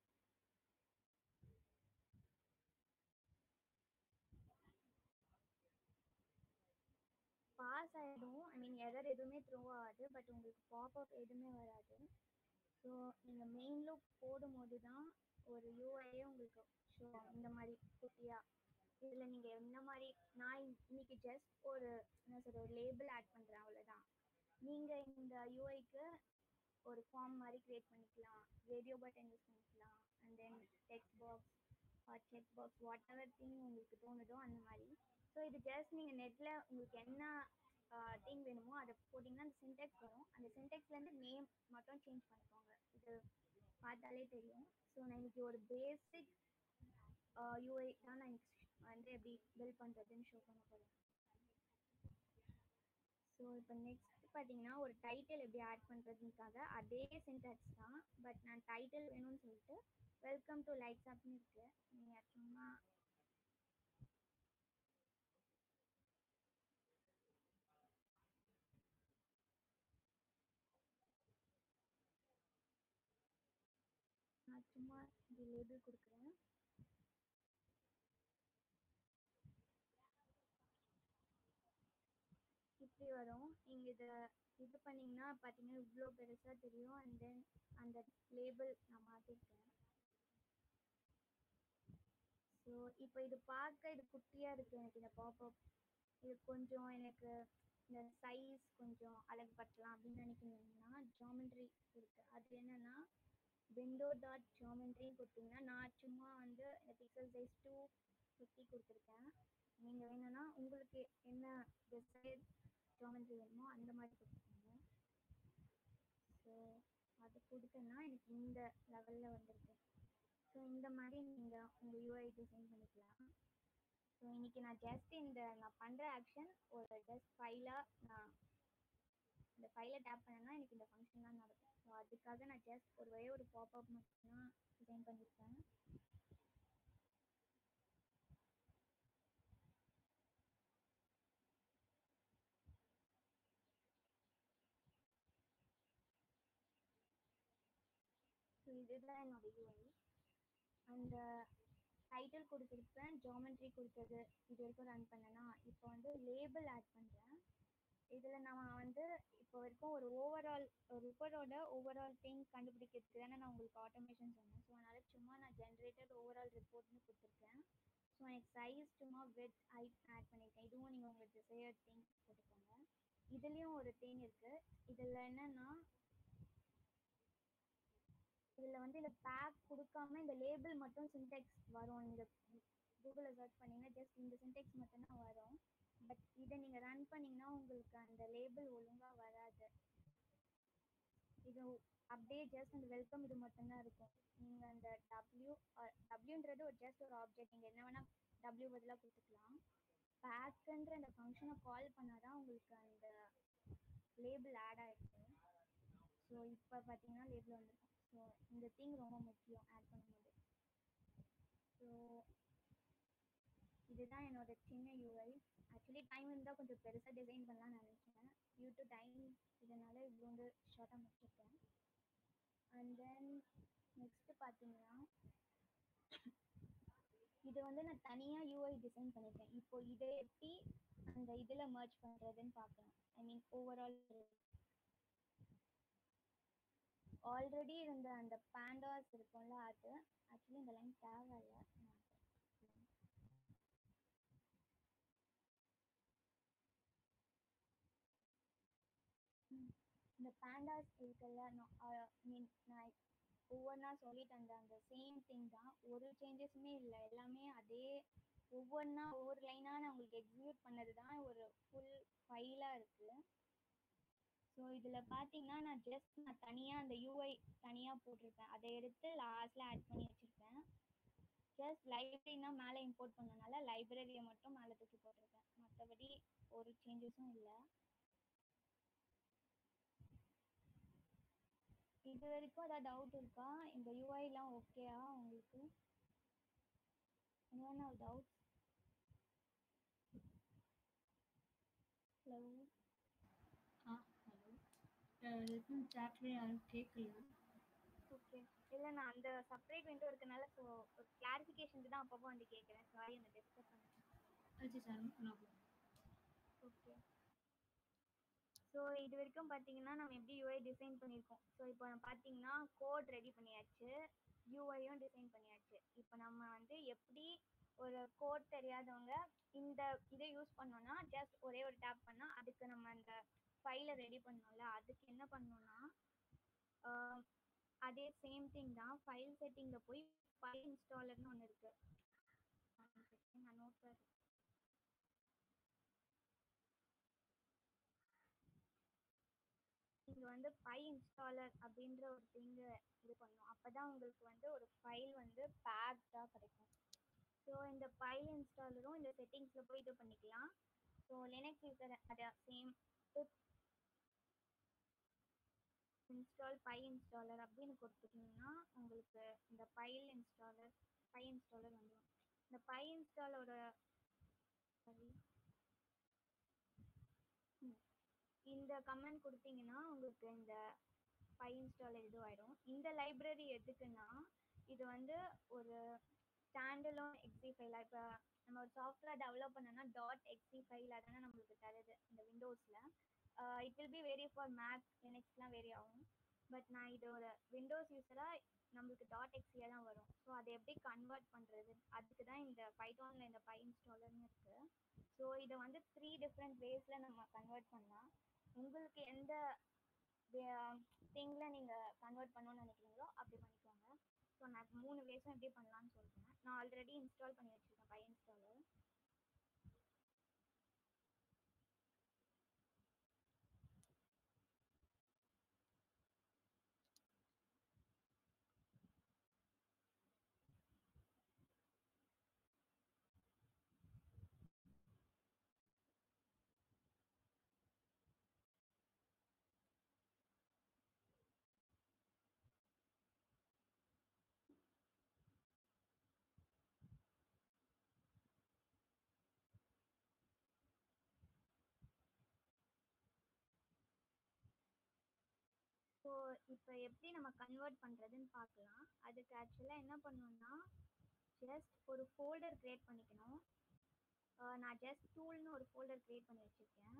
[SPEAKER 2] பாஸ் ஆகிடும் ஐ மீன் எரர் எதுவுமே த்ரோ ஆகாது பட் உங்களுக்கு பாப்அப் எதுவுமே வராது ஸோ நீங்கள் மெயின் லூப் போடும்போது தான் ஒரு யூஐயே உங்களுக்கு ஷோ இந்த மாதிரி குட்டியாக இதில் நீங்கள் எந்த மாதிரி நான் இன்னைக்கு ஜஸ்ட் ஒரு என்ன சொல்ற ஒரு லேபிள் ஆட் பண்ணுறேன் அவ்வளோதான் நீங்கள் இந்த யூஐக்கு ஒரு ஃபார்ம் மாதிரி க்ரியேட் பண்ணிக்கலாம் ரேடியோ பட்டன் யூஸ் பண்ணிக்கலாம் and then text box check box whatever thing உங்களுக்கு தோணுதோ அந்த மாதிரி ஸோ இது ஜஸ்ட் நீங்கள் நெட்டில் உங்களுக்கு என்ன திங் வேணுமோ அதை போட்டிங்கன்னா அந்த சின்டெக்ஸ் வரும் அந்த சின்டெக்ஸ்லேருந்து நேம் மட்டும் சேஞ்ச் பண்ணிக்கோங்க இது பார்த்தாலே தெரியும் ஸோ நான் இன்னைக்கு ஒரு பேசிக் யூஐ தான் நான் இன்னைக்கு வந்து எப்படி பில்ட் பண்ணுறதுன்னு ஷோ பண்ண போகிறேன் ஸோ இப்போ நெக்ஸ்ட் பார்த்தீங்கன்னா ஒரு டைட்டில் எப்படி ஆட் பண்ணுறதுக்காக அதே சின்டாக்ஸ் தான் பட் நான் டைட்டில் வேணும்னு சொல்லிட்டு வெல்கம் டு லைட்ஸ் அப்னு இருக்கு நீங்கள் சும்மா நான் சும்மா இது லேபிள் கொடுக்குறேன் இப்படி வரும் நீங்கள் இதை இது பண்ணிங்கன்னா பார்த்தீங்கன்னா இவ்வளோ பெருசாக தெரியும் அண்ட் தென் அந்த லேபிள் நான் மாற்றிருக்கேன் ஸோ இப்போ இது பார்க்க இது குட்டியாக இருக்குது எனக்கு இந்த பாப்அப் இது கொஞ்சம் எனக்கு இந்த சைஸ் கொஞ்சம் அழகுபடுத்தலாம் அப்படின்னு நினைக்கிறீங்கன்னா ஜாமெண்ட்ரி இருக்குது அது என்னென்னா விண்டோ டாட் ஜாமெண்ட்ரின்னு கொடுத்தீங்கன்னா நான் சும்மா வந்து இந்த பிக்சல் சைஸ் டூ ஃபிஃப்டி கொடுத்துருக்கேன் நீங்கள் வேணும்னா உங்களுக்கு என்ன டிசைன் ஜாமெண்ட்ரி வேணுமோ அந்த மாதிரி கொடுத்துக்கோங்க ஸோ அது கொடுத்தேன்னா எனக்கு இந்த லெவலில் வந்திருக்கு ஸோ இந்த மாதிரி நீங்கள் உங்கள் யூஐ டிசைன் பண்ணிக்கலாம் ஸோ இன்றைக்கி நான் ஜஸ்ட் இந்த நான் பண்ணுற ஆக்ஷன் ஒரு ஜஸ்ட் ஃபைலாக நான் இந்த ஃபைலை டேப் பண்ணேன்னா எனக்கு இந்த ஃபங்க்ஷன்லாம் நடக்கும் ஸோ அதுக்காக நான் ஜஸ்ட் ஒரு ஒரே ஒரு பாப்அப் மட்டும்தான் டிசைன் பண்ணியிருக்கேன் ஸோ இதுதான் என்னோட யூஐ அந்த டைட்டில் கொடுத்துருப்பேன் ஜாமெண்ட்ரி கொடுத்தது இது வரைக்கும் ரன் பண்ணேன்னா இப்போ வந்து லேபிள் ஆட் பண்ணுறேன் இதில் நான் வந்து இப்போ வரைக்கும் ஒரு ஓவரால் ஒரு ரிப்போர்ட்டோட ஓவரால் திங் கண்டுபிடிக்கிறதுக்கு தானே நான் உங்களுக்கு ஆட்டோமேஷன் சொன்னேன் ஸோ அதனால் சும்மா நான் ஜென்ரேட்டட் ஓவரால் ரிப்போர்ட்னு கொடுத்துருக்கேன் ஸோ எனக்கு சைஸ் சும்மா வித் ஹைட் ஆட் பண்ணியிருக்கேன் இதுவும் நீங்கள் உங்களுக்கு டிசையர்ட் திங் போட்டுக்கோங்க இதுலேயும் ஒரு திங் இருக்குது இதில் என்னென்னா இதில் வந்து இந்த பேக் கொடுக்காம இந்த லேபிள் மட்டும் சின்டெக்ஸ் வரும் இந்த கூகுளில் சர்ச் பண்ணிங்கன்னா ஜஸ்ட் இந்த சின்டெக்ஸ் மட்டும்தான் வரும் பட் இதை நீங்கள் ரன் பண்ணிங்கன்னா உங்களுக்கு அந்த லேபிள் ஒழுங்காக வராது இது அப்படியே ஜஸ்ட் அந்த வெல்கம் இது மட்டும்தான் இருக்கும் நீங்கள் அந்த டபிள்யூ டபிள்யூன்றது ஒரு ஜஸ்ட் ஒரு ஆப்ஜெக்ட் நீங்கள் என்ன வேணால் டபிள்யூ பதிலாக கொடுத்துக்கலாம் பேக்குன்ற அந்த ஃபங்க்ஷனை கால் பண்ணால் தான் உங்களுக்கு அந்த லேபிள் ஆட் ஆகிருக்கு ஸோ இப்போ பார்த்தீங்கன்னா லேபிள் வந்திருக்கும் ஸோ இந்த திங் ரொம்ப முக்கியம் ஆட் பண்ணும்போது ஸோ இதுதான் என்னோட சின்ன யூஐ ஆக்சுவலி டைம் இருந்தால் கொஞ்சம் பெருசாக டிசைன் பண்ணலாம்னு நினச்சேன் டியூ டு டைம் இதனால் இவ்வளோ வந்து ஷார்ட்டாக முடிச்சிருக்கேன் அண்ட் தென் நெக்ஸ்ட்டு பார்த்தீங்கன்னா இது வந்து நான் தனியாக யூஐ டிசைன் பண்ணியிருக்கேன் இப்போ இதை எப்படி அந்த இதில் மர்ச் பண்ணுறதுன்னு பார்க்கணும் ஐ மீன் ஓவரால் ஆல்ரெடி இருந்த அந்த பேண்டாஸ் இருக்கும்ல அது ஆக்சுவலி இந்த லைன் தேவையில்ல இந்த பேண்டாஸ் இருக்குல்ல மீன் நான் ஒவ்வொன்றா சொல்லிட்டு அந்த அந்த சேம் திங் தான் ஒரு சேஞ்சஸுமே இல்லை எல்லாமே அதே ஒவ்வொன்றா ஒவ்வொரு லைனாக நான் உங்களுக்கு எக்ஸிக்யூட் பண்ணது தான் ஒரு ஃபுல் ஃபைலாக இருக்குது ஸோ இதில் பார்த்தீங்கன்னா நான் ஜஸ்ட் நான் தனியாக அந்த யூஐ தனியாக போட்டிருப்பேன் அதை எடுத்து லாஸ்ட்டில் ஆட் பண்ணி வச்சுருப்பேன் ஜஸ்ட் லைப்ரரினா மேலே இம்போர்ட் பண்ணனால லைப்ரரியை மட்டும் மேலே தூக்கி போட்டிருப்பேன் மற்றபடி ஒரு சேஞ்சஸும் இல்லை இது வரைக்கும் ஏதாவது டவுட் இருக்கா இந்த யூஐலாம் ஓகேயா உங்களுக்கு என்ன டவுட் ஹலோ
[SPEAKER 1] ஆ ஹலோ எதுக்கும் சாட்ல யாரும் கேட்கல
[SPEAKER 2] ஓகே இல்லை நான் அந்த செப்பரேட் விண்டோ இருக்கனால ஸோ ஒரு கிளாரிஃபிகேஷனுக்கு தான் அப்பப்போ வந்து கேட்குறேன் சாரி அந்த டிஸ்கஸ் பண்ணேன்
[SPEAKER 1] அது சார் நான்
[SPEAKER 2] ஓகே ஸோ இது வரைக்கும் பார்த்தீங்கன்னா நம்ம எப்படி யூஐ டிசைன் பண்ணியிருக்கோம் ஸோ இப்போ பார்த்தீங்கன்னா கோட் ரெடி பண்ணியாச்சு யூஐயும் டிசைன் பண்ணியாச்சு இப்போ நம்ம வந்து எப்படி ஒரு கோட் தெரியாதவங்க இந்த இதை யூஸ் பண்ணோம்னா ஜஸ்ட் ஒரே ஒரு டேப் பண்ணால் அதுக்கு நம்ம அந்த ஃபைலை ரெடி பண்ணோம்ல அதுக்கு என்ன பண்ணோம்னா ஆஹ் அதே சேம் திங் தான் ஃபைல் செட்டிங்கில் போய் பை இன்ஸ்டாலர்னு ஒன்று இருக்கு One second, நான் நோட்ல இங்க வந்து பை இன்ஸ்டாலர் அப்படின்ற ஒரு திங் இது பண்ணும் அப்பதான் உங்களுக்கு வந்து ஒரு ஃபைல் வந்து பேக்டா கிடைக்கும் ஸோ இந்த பை இன்ஸ்டாலரும் இந்த செட்டிங்ஸ்ல போய் இது பண்ணிக்கலாம் ஸோ லினக்ஸ் யூசர் அதை சேம் இன்ஸ்டால் பை இன்ஸ்டாலர் அப்படின்னு கொடுத்துட்டீங்கன்னா உங்களுக்கு இந்த பைல் இன்ஸ்டாலர் பை இன்ஸ்டாலர் வந்துடும் இந்த பை இன்ஸ்டாலோட சாரி இந்த கமெண்ட் கொடுத்தீங்கன்னா உங்களுக்கு இந்த பை இன்ஸ்டாலர் இதுவாயிடும் இந்த லைப்ரரி எதுக்குன்னா இது வந்து ஒரு ஸ்டாண்டலோன் எக்ஸி ஃபைல் இப்போ நம்ம ஒரு சாஃப்ட்வேர் டெவலப் பண்ணோம்னா டாட் எக்ஸி ஃபைல் அதானே நம்மளுக்கு தருது இந்த விண்டோஸில் it will be vary for Mac லினக்ஸ்லாம் வேரி ஆகும் பட் நான் இது ஒரு விண்டோஸ் யூஸராக நம்மளுக்கு டாட் எக்ஸியாக தான் வரும் ஸோ அதை எப்படி கன்வெர்ட் பண்ணுறது அதுக்கு தான் இந்த பைத்தானில் இந்த பை இன்ஸ்டாலர்னு இருக்குது ஸோ இதை வந்து த்ரீ டிஃப்ரெண்ட் வேஸில் நம்ம கன்வெர்ட் பண்ணலாம் உங்களுக்கு எந்த திங்கில் நீங்கள் கன்வெர்ட் பண்ணணும்னு நினைக்கிறீங்களோ அப்படி பண்ணிக்கோங்க ஸோ நான் மூணு வேஸும் எப்படி பண்ணலாம்னு சொல்கிறேன் நான் ஆல்ரெடி இன்ஸ்டால் பண்ணி வச்சுருக்கேன் பை இன்ஸ்டாலர் ஸோ இப்போ எப்படி நம்ம கன்வெர்ட் பண்ணுறதுன்னு பார்க்கலாம் அதுக்கு ஆக்சுவலாக என்ன பண்ணணும்னா ஜஸ்ட் ஒரு ஃபோல்டர் க்ரியேட் பண்ணிக்கணும் அஹ் நான் ஜஸ்ட் டூல்னு ஒரு ஃபோல்டர் க்ரியேட் பண்ணி வச்சுருக்கேன்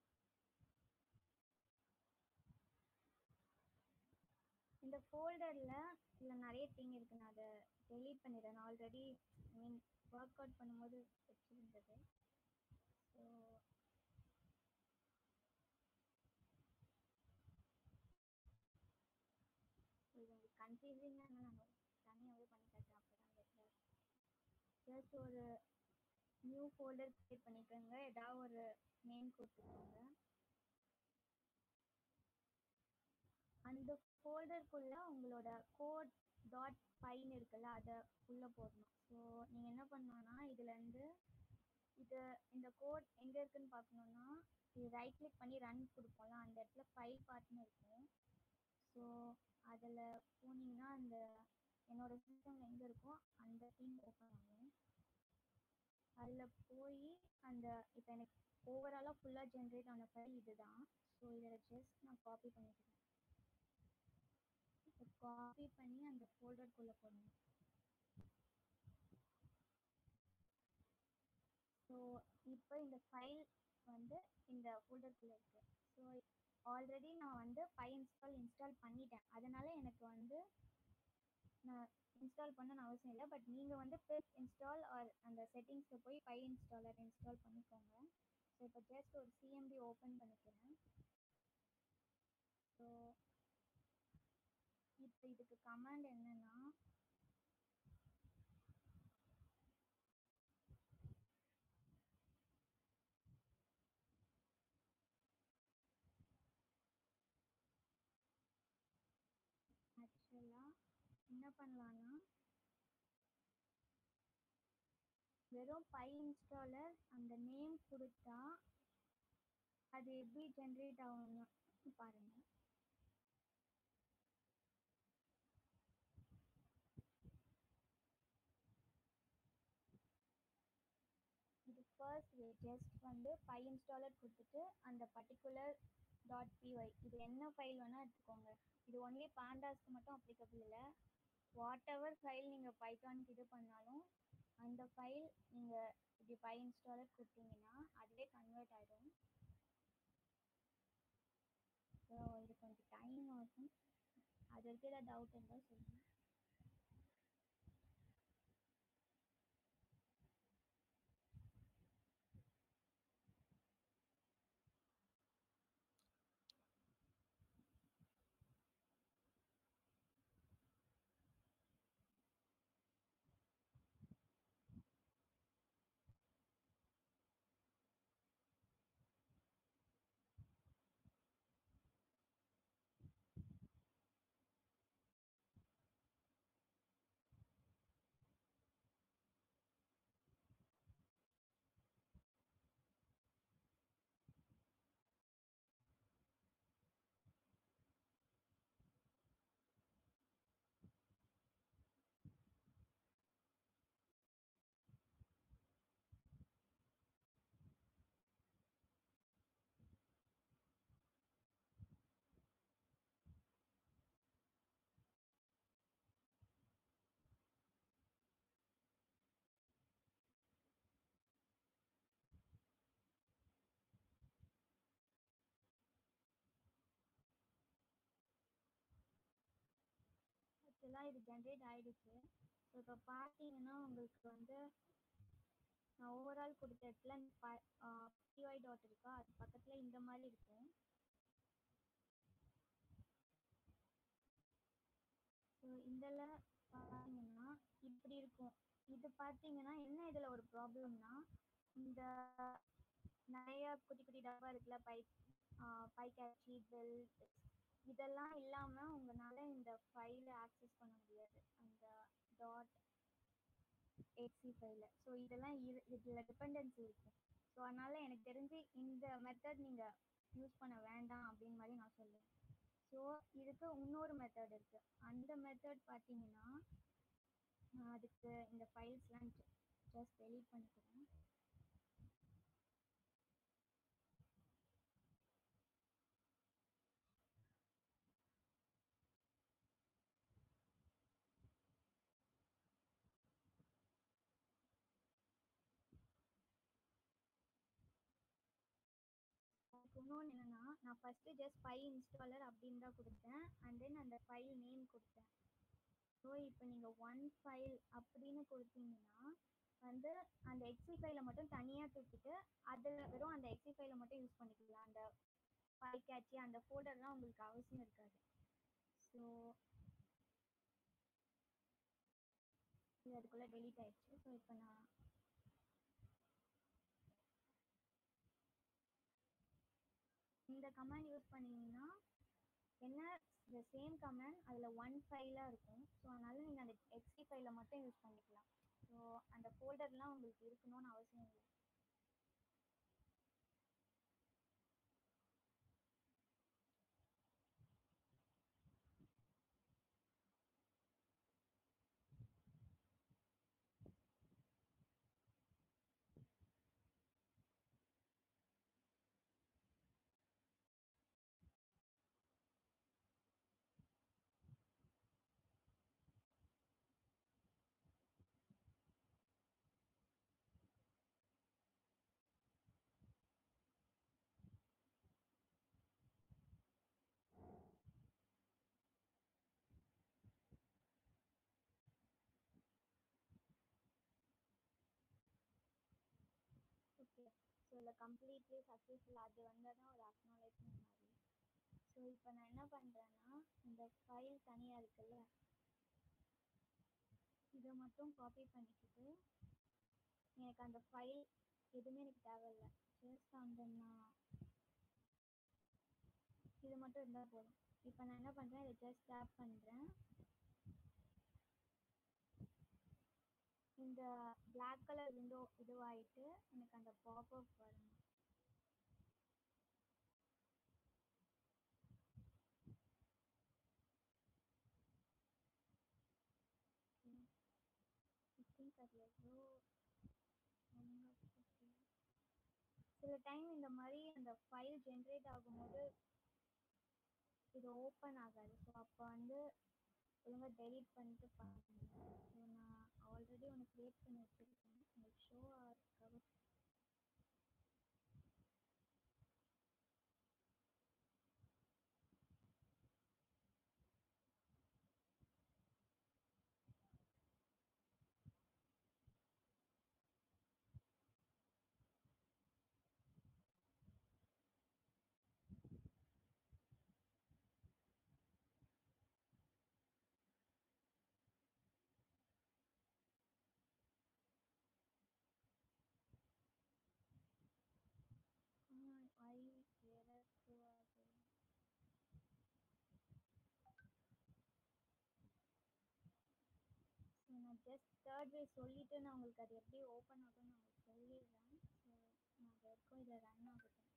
[SPEAKER 2] இந்த ஃபோல்டரில் இதில் நிறைய திங் இருக்குது நான் அதை டெலீட் பண்ணிடுறேன் நான் already I mean work out பண்ணும்போது வச்சுருந்தது ஸோ இது உங்களுக்கு கன்ஃபியூசிங்காக இருந்தால் நான் தனியாகவே பண்ணி காட்டுறேன் அப்போ தான் பெட்டர் ஜஸ்ட் ஒரு நியூ ஃபோல்டர் க்ரியேட் பண்ணிக்கோங்க ஏதாவது ஒரு நேம் கொடுத்துக்கோங்க அந்த ஃபோல்டருக்குள்ளே உங்களோட கோட் டாட் ஃபைன் இருக்குல்ல அதை உள்ளே போடணும் ஸோ நீங்கள் என்ன பண்ணணும்னா இதுலேருந்து இது இந்த கோட் எங்கே இருக்குன்னு பார்க்கணுன்னா இது ரைட் கிளிக் பண்ணி ரன் கொடுப்போம்ல அந்த இடத்துல ஃபைல் பார்ட்னு இருக்கும் ஸோ அதில் போனீங்கன்னா அந்த என்னோட சிஸ்டமில் எங்கே இருக்கோ அந்த திங் ஓப்பன் ஆகும் அதில் போய் அந்த இப்போ எனக்கு ஓவராலாக ஃபுல்லாக ஜென்ரேட் ஆன ஃபைல் இதுதான் ஸோ இதில் ஜஸ்ட் நான் காப்பி பண்ணிக்கிறேன் இப்போ காப்பி பண்ணி அந்த ஃபோல்டருக்குள்ளே போடணும் ஸோ இப்போ இந்த ஃபைல் வந்து இந்த ஃபோல்டருக்குள்ளே இருக்குது ஸோ ஆல்ரெடி நான் வந்து பை இன்ஸ்டால் இன்ஸ்டால் பண்ணிட்டேன் அதனால எனக்கு வந்து நான் இன்ஸ்டால் பண்ணணும்னு அவசியம் இல்லை பட் நீங்கள் வந்து பிப் இன்ஸ்டால் ஆர் அந்த செட்டிங்ஸில் போய் பை இன்ஸ்டாலர் இன்ஸ்டால் பண்ணிக்கோங்க ஸோ இப்போ ஜஸ்ட் ஒரு சிஎம்டி ஓப்பன் பண்ணிக்கிறேன் ஸோ இப்போ இதுக்கு கமாண்ட் என்னன்னா ஆக்சுவலாக என்ன பண்ணலான்னா வெறும் பை இன்ஸ்டாலர் அந்த நேம் கொடுத்தா அது எப்படி ஜென்ரேட் ஆகும்னு பாருங்க இது ஃபர்ஸ்ட் வே ஜஸ்ட் வந்து பை இன்ஸ்டாலர் கொடுத்துட்டு அந்த பர்டிகுலர் டாட் பிஒய் இது என்ன ஃபைல் வேணால் எடுத்துக்கோங்க இது ஒன்லி பாண்டாஸ்க்கு மட்டும் அப்ளிகபிள் இல்லை வாட் எவர் ஃபைல் நீங்கள் பைத்தானுக்கு இது பண்ணாலும் அந்த ஃபைல் நீங்கள் இப்படி பை இன்ஸ்டாலர் கொடுத்தீங்கன்னா அதுவே கன்வெர்ட் ஆகிடும் ஸோ இது கொஞ்சம் டைம் ஆகும் அது வரைக்கும் ஏதாவது டவுட் இருந்தால் சொல்லுங்கள் இது ஜென்ரேட் ஆயிடுச்சு ஸோ இப்போ பார்த்தீங்கன்னா உங்களுக்கு வந்து நான் ஓவரால் கொடுத்த இடத்துல பிஒய் டாட் இருக்கா அது பக்கத்தில் இந்த மாதிரி இருக்கும் ஸோ இதில் பார்த்தீங்கன்னா இப்படி இருக்கும் இது பார்த்தீங்கன்னா என்ன இதில் ஒரு ப்ராப்ளம்னா இந்த நிறைய குட்டி குட்டி டப்பா இருக்குல்ல பை பை கேட்சி பெல் இதெல்லாம் இல்லாமல் உங்களால் இந்த ஃபைலை ஆக்சஸ் பண்ண முடியாது அந்த டாட் எக்ஸி ஃபைலை ஸோ இதெல்லாம் இரு இதில் டிபெண்டன்சி இருக்கும் ஸோ அதனால் எனக்கு தெரிஞ்சு இந்த மெத்தட் நீங்கள் யூஸ் பண்ண வேண்டாம் அப்படின்னு மாதிரி நான் சொல்லுவேன் ஸோ இதுக்கு இன்னொரு மெத்தட் இருக்குது அந்த மெத்தட் பார்த்தீங்கன்னா நான் அதுக்கு இந்த ஃபைல்ஸ்லாம் ஜஸ்ட் டெலீட் பண்ணிக்கிறேன் அதுக்கு இன்னொன்று என்னென்னா நான் ஃபஸ்ட்டு ஜஸ்ட் ஃபைல் இன்ஸ்டாலர் அப்படின்னு தான் கொடுத்தேன் அண்ட் தென் அந்த ஃபைல் நேம் கொடுத்தேன் ஸோ இப்போ நீங்கள் ஒன் ஃபைல் அப்படின்னு கொடுத்தீங்கன்னா வந்து அந்த எக்ஸி ஃபைலை மட்டும் தனியாக தூக்கிட்டு அதில் வெறும் அந்த எக்ஸி ஃபைலை மட்டும் யூஸ் பண்ணிக்கலாம் அந்த ஃபைல் கேட்சி அந்த ஃபோல்டர்லாம் உங்களுக்கு அவசியம் இருக்காது ஸோ இது அதுக்குள்ளே டெலீட் ஆயிடுச்சு ஸோ இப்போ நான் இந்த கமாண்ட் யூஸ் பண்ணீங்கன்னா என்ன இந்த சேம் கமாண்ட் அதில் ஒன் ஃபைலாக இருக்கும் ஸோ அதனால் நீங்கள் அந்த எக்ஸி ஃபைலை மட்டும் யூஸ் பண்ணிக்கலாம் ஸோ அந்த ஃபோல்டர்லாம் உங்களுக்கு இருக்கணும்னு அவசியம் இல்லை ஓகே ஸோ இதில் கம்ப்ளீட்லி சக்ஸஸ்ஃபுல் அது வந்தால் தான் ஒரு அக்னாலேஜ்மெண்ட் மாதிரி ஸோ இப்போ நான் என்ன பண்ணுறேன்னா இந்த ஃபைல் தனியாக இருக்குல்ல இதை மட்டும் காப்பி பண்ணிக்கிட்டு எனக்கு அந்த ஃபைல் எதுவுமே எனக்கு தேவையில்லை ஜஸ்ட் அந்த நான் இது மட்டும் இருந்தால் போதும் இப்போ நான் என்ன பண்ணுறேன் இதை ஜஸ்ட் டேப் பண்ணுறேன் இந்த பிளாக் கலர் விண்டோ இதுவாயிட்டு எனக்கு அந்த பாப்அப் வரணும் திங்க் அது எவ்வளோ சில டைம் இந்த மாதிரி அந்த ஃபைல் ஜென்ரேட் ஆகும்போது இது ஓப்பன் ஆகாது ஸோ அப்போ வந்து ஒழுங்காக டெலீட் பண்ணிட்டு பாருங்க ஸோ நான் ஆல்ரெடி ஒன்று க்ரியேட் பண்ணி வச்சுருக்கேன் உங்களுக்கு ஷோ ஆர் கவர் ஐ வேறு ஷோ ஆகுது ஸோ நான் ஜஸ்ட் தேர்ட் வே சொல்லிவிட்டு நான் உங்களுக்கு அது எப்படி ஓப்பன் ஆகும்னு நான் உங்களுக்கு சொல்லிடுறேன் ஸோ நான் அது வரைக்கும் இதில் ரன் ஆகட்டும்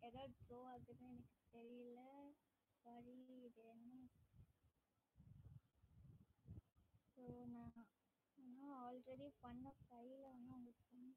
[SPEAKER 2] எரர் த்ரோ ஆகுதுன்னு எனக்கு தெரியல சாரி இது என்ன ஸோ நான் ஆனால் ஆல்ரெடி பண்ண ஃபைலை வேணால் உங்களுக்கு பண்ணி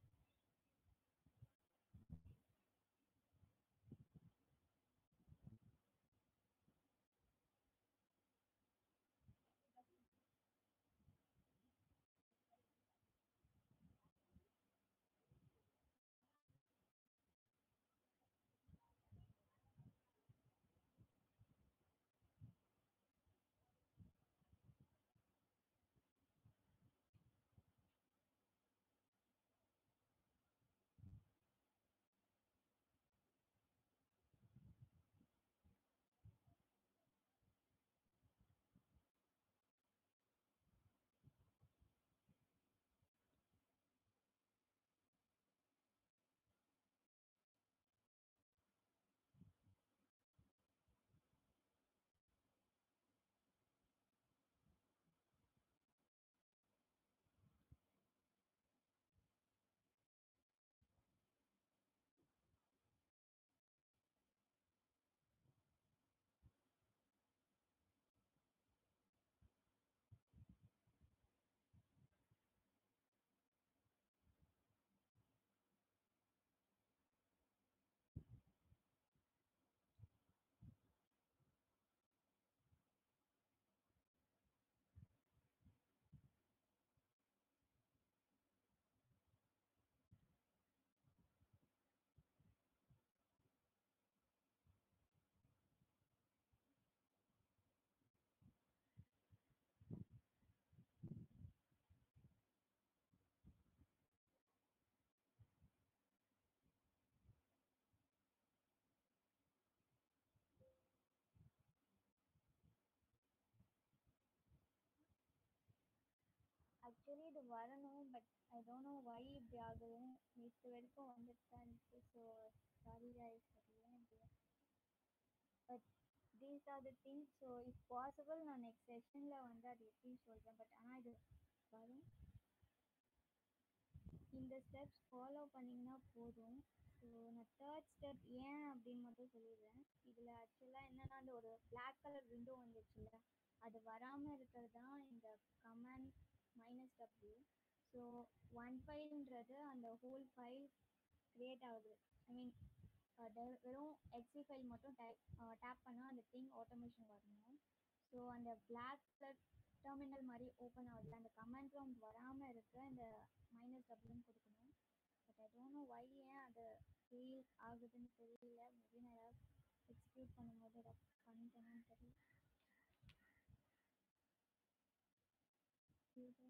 [SPEAKER 2] ஆக்சுவலி இது வரணும் but I don't know why இப்படி ஆகுதுன்னு நேற்று வரைக்கும் வந்துட்டு தான் இருந்துச்சு ஸோ சாரி guys தெரியல இப்படி but these are the things so if possible நான் நெக்ஸ்ட் செஷனில் வந்து அது எப்படி சொல்கிறேன் பட் ஆனால் இது வரும் இந்த ஸ்டெப்ஸ் ஃபாலோ பண்ணிங்கன்னா போதும் ஸோ நான் தேர்ட் ஸ்டெப் ஏன் அப்படின்னு மட்டும் சொல்லிடுறேன் இதில் ஆக்சுவலாக என்னென்னா அந்த ஒரு பிளாக் கலர் விண்டோ வந்துச்சுல்ல அது வராமல் இருக்கிறது தான் இந்த command minus W so one ஃபைல்ன்றது அந்த ஹோல் ஃபைல் க்ரியேட் ஆகுது ஐ மீன் வெறும் எக்ஸி ஃபைல் மட்டும் டைப் டேப் பண்ணால் அந்த திங் ஆட்டோமேஷன் வரணும் ஸோ அந்த பிளாக் கலர் டெர்மினல் மாதிரி ஓப்பன் ஆகுதுல அந்த கமெண்ட் ப்ராம்ப்ட் வராமல் இருக்க இந்த மைனஸ் டபுள்னு கொடுக்கணும் but I don't know why ஏன் அது ஃபெயில் ஆகுதுன்னு தெரியல மேபி நான் ஏதாவது எக்ஸிக்யூட் பண்ணும்போது ஏதாவது பண்ணிட்டேனான்னு தெரியல இது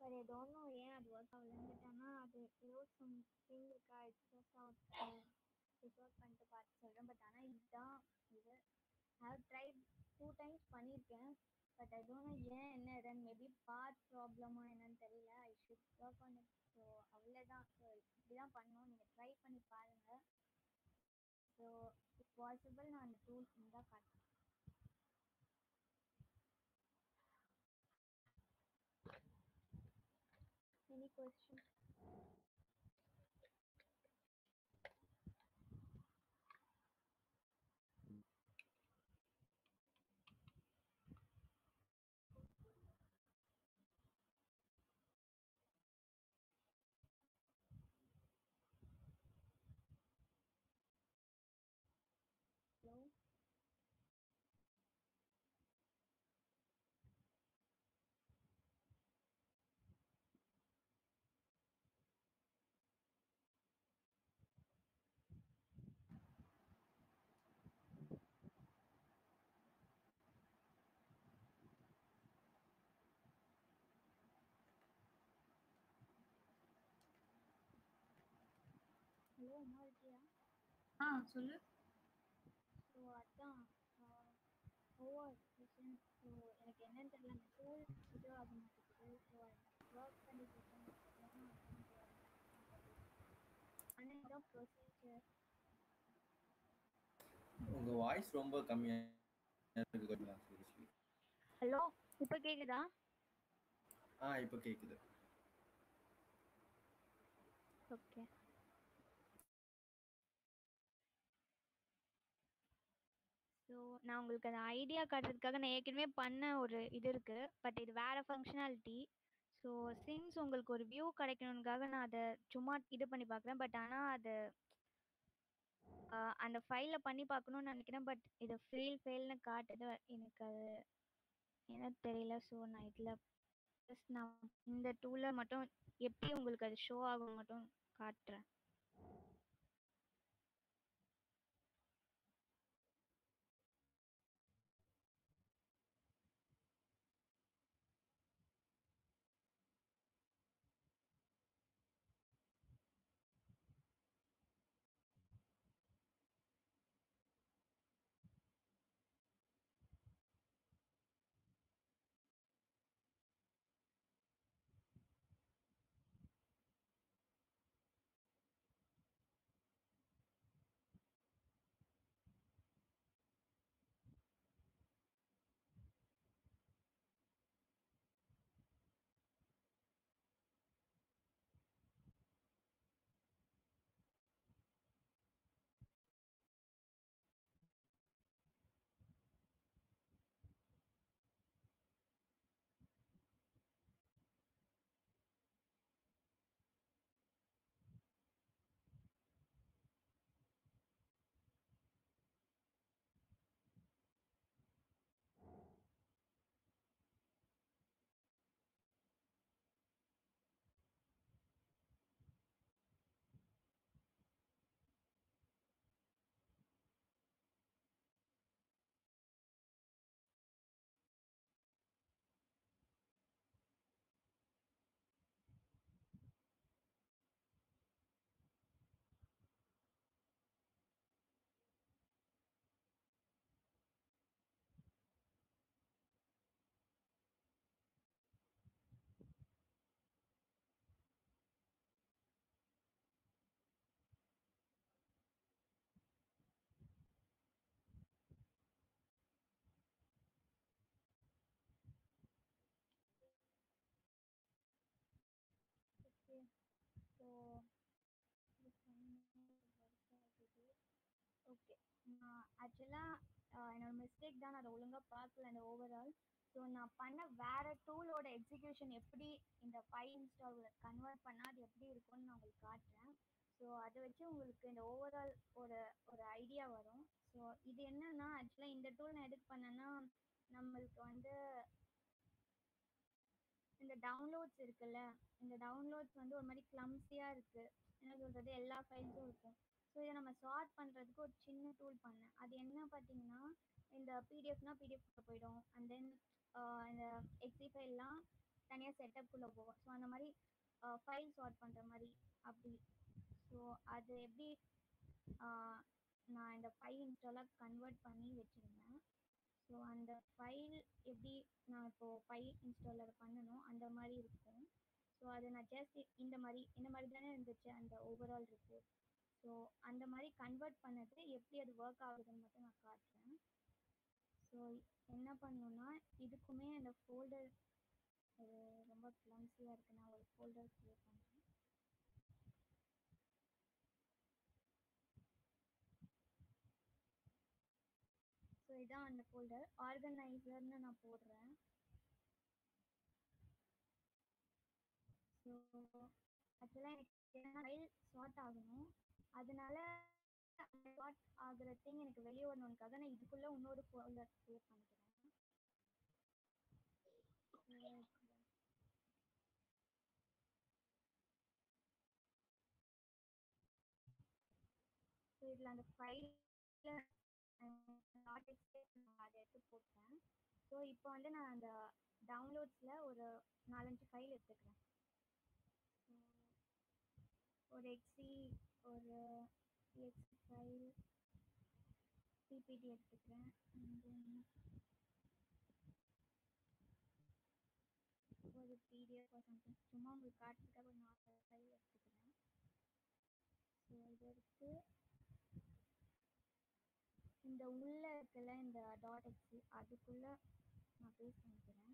[SPEAKER 2] பட் ஐ டோன்ட் நோ ஏன் அது ஒர்க் ஆகலன்னு பட் ஆனால் அது ஏதோ சம் திங் இருக்கா இட்ஸ் ஒர்க் அவுட் ரிசர்வ் பண்ணிட்டு பார்த்து சொல்கிறேன் பட் ஆனால் இதுதான் இது I have tried two times பண்ணியிருக்கேன் பட் ஐ டோன்ட் நோ ஏன் என்ன இதுன்னு மேபி பார்ட் ப்ராப்ளமா என்னன்னு தெரியல I should work on it so அவ்வளோதான் ஸோ இப்படி தான் பண்ணணும் நீங்கள் ட்ரை பண்ணி பாருங்கள் ஸோ இஃப் பாசிபிள் நான் அந்த டூல்ஸ் தான் காட்டுறேன் Any question? Hello? ஹலோ அம்மா இருக்கியா
[SPEAKER 1] ஆ சொல்லு
[SPEAKER 2] ஸோ அதான் ஓவர் கொஷின் ஸோ எனக்கு என்னன்னு தெரியல அந்த டூல் இது ஆக மாட்டேங்குது ஸோ ஒர்க் பண்ணிட்டு இருக்கேன் ஆனால் இதான் ப்ரொசீஜர்
[SPEAKER 3] உங்க வாய்ஸ் ரொம்ப கம்மியா இருக்கு கவினா சீரியஸ்லி
[SPEAKER 2] ஹலோ இப்போ கேக்குதா
[SPEAKER 3] ஆ இப்போ கேக்குது
[SPEAKER 2] ஓகே ஸோ நான் உங்களுக்கு அந்த ஐடியா காட்டுறதுக்காக நான் ஏற்கனவே பண்ண ஒரு இது இருக்கு பட் இது வேற ஃபங்க்ஷனாலிட்டி ஸோ சின்ஸ் உங்களுக்கு ஒரு வியூ கிடைக்கணுன்றதுக்காக நான் அதை சும்மா இது பண்ணி பார்க்குறேன் பட் ஆனால் அது ஆஹ் அந்த ஃபைலில் பண்ணி பார்க்கணும்னு நினைக்கிறேன் பட் இது ஃபெயில் ஃபெயில்னு காட்டுது எனக்கு அது எனக்கு தெரியல ஸோ நான் இதில் ஜஸ்ட் நான் இந்த டூலில் மட்டும் எப்படி உங்களுக்கு அது ஷோ ஆகும் மட்டும் காட்டுறேன் ஓகே ஸோ ஓகே நான் ஆக்சுவலாக என்னோட மிஸ்டேக் தான் நான் அதை ஒழுங்காக பார்க்கல அந்த ஓவரால் ஸோ நான் பண்ண வேற டூலோட எக்ஸிக்யூஷன் எப்படி இந்த ஃபைல் இன்ஸ்டாலில் கன்வெர்ட் பண்ணால் அது எப்படி இருக்கும்னு நான் உங்களுக்கு காட்டுறேன் ஸோ அதை வச்சு உங்களுக்கு இந்த ஓவரால் ஒரு ஒரு ஐடியா வரும் ஸோ இது என்னன்னா ஆக்சுவலாக இந்த டூல் நான் எதுக்கு பண்ணேன்னா நம்மளுக்கு வந்து இந்த டவுன்லோட்ஸ் இருக்குல்ல இந்த டவுன்லோட்ஸ் வந்து ஒரு மாதிரி கிளம்ஸியாக இருக்குது என்ன சொல்கிறது எல்லா ஃபைல்ஸும் இருக்கும் ஸோ இதை நம்ம சார்ட் பண்ணுறதுக்கு ஒரு சின்ன டூல் பண்ணேன் அது என்ன பார்த்தீங்கன்னா இந்த பிடிஎஃப்னா பிடிஎஃப் போயிடும் அண்ட் தென் இந்த எக்ஸி ஃபைல்லாம் தனியாக செட்டப்குள்ளே போகும் ஸோ அந்த மாதிரி ஃபைல் சார்ட் பண்ணுற மாதிரி அப்படி ஸோ அது எப்படி ஆஹ் நான் இந்த ஃபைல் இன்ஸ்டாலாக கன்வெர்ட் பண்ணி வச்சுருந்தேன் ஸோ அந்த ஃபைல் எப்படி நான் இப்போது ஃபைல் இன்ஸ்டாலர் பண்ணணும் அந்த மாதிரி இருக்கும் ஸோ அதை நான் ஜஸ்ட் இந்த மாதிரி இந்த மாதிரி தானே இருந்துச்சு அந்த ஓவரால் ரிப்போர்ட் ஸோ அந்த மாதிரி கன்வெர்ட் பண்ணது எப்படி அது ஒர்க் ஆகுதுன்னு மட்டும் நான் காட்டுறேன் ஸோ என்ன பண்ணணும்னா இதுக்குமே அந்த ஃபோல்டர் அது ரொம்ப கிளம்ஸியாக இருக்குது நான் ஒரு ஃபோல்டர் க்ரியேட் பண்ணுறேன் ஸோ இதான் அந்த ஃபோல்டர் ஆர்கனைசர்னு நான் போடுறேன் ஸோ ஆக்சுவலாக எனக்கு ஃபைல் ஷார்ட் ஆகணும் அதனால ஷார்ட் ஆகுற திங் எனக்கு வெளியே வரணுன்றதுக்காக நான் இதுக்குள்ளே இன்னொரு ஃபோல்டர் க்ரியேட் பண்ணிக்கிறேன் ஸோ இதில் அந்த ஃபைலில் நாட் அதை எடுத்து போட்டேன் ஸோ இப்போ வந்து நான் அந்த டவுன்லோட்ஸில் ஒரு நாலஞ்சு ஃபைல் எடுத்துக்கிறேன் So, ஒரு எக்ஸி ஒரு எக்ஸி ஃபைல் பிபிடி எடுத்துக்கிறேன் and then ஒரு பிடிஎஃப் or சம்திங் சும்மா உங்களுக்கு காட்டுறதுக்காக ஒரு நாலு ஃபைல் எடுத்துக்கிறேன் ஸோ இதை எடுத்து இந்த உள்ள இருக்குல்ல இந்த டாட் எக்ஸி அதுக்குள்ள நான் பேஸ்ட் பண்ணிக்கிறேன்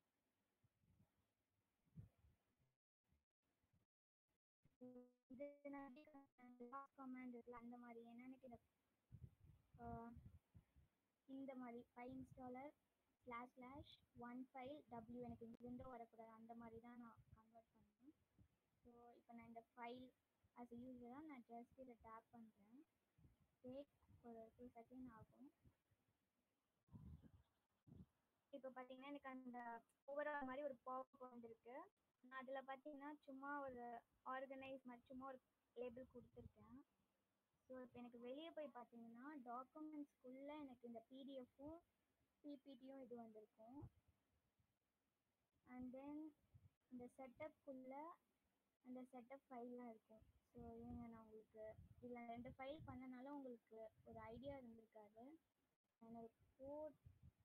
[SPEAKER 2] இது நான் லாஸ்ட் கமாண்ட் இருக்குல்ல அந்த மாதிரி ஏன்னா எனக்கு இந்த ஆஹ், இந்த மாதிரி file installer slash slash one file W எனக்கு இந்த விண்டோ வரக்கூடாது அந்த மாதிரி தான் நான் கன்வெர்ட் பண்ணேன் ஸோ இப்போ நான் இந்த ஃபைல் as யூஸ்வலாக நான் ஜஸ்ட் இதை டேப் பண்ணுறேன் டேக் ஒரு டூ செகண்ட் ஆகும் இப்போ பார்த்தீங்கன்னா எனக்கு அந்த ஓவரால் மாதிரி ஒரு பாப் வந்திருக்கு நான் அதில் பார்த்தீங்கன்னா சும்மா ஒரு ஆர்கனைஸ் மாதிரி சும்மா ஒரு லேபிள் கொடுத்துருக்கேன் ஸோ இப்போ எனக்கு வெளியே போய் பார்த்தீங்கன்னா டாக்குமெண்ட்ஸ்க்குள்ளே எனக்கு இந்த பிடிஎஃப்பும் பிபிடியும் இது வந்திருக்கும் அண்ட் தென் இந்த செட்டப்குள்ளே அந்த செட்டப் ஃபைல்லாம் இருக்கும் ஸோ இருங்க நான் உங்களுக்கு இதில் ரெண்டு ஃபைல் பண்ணனால உங்களுக்கு ஒரு ஐடியா இருந்திருக்காது என்னோட கோட்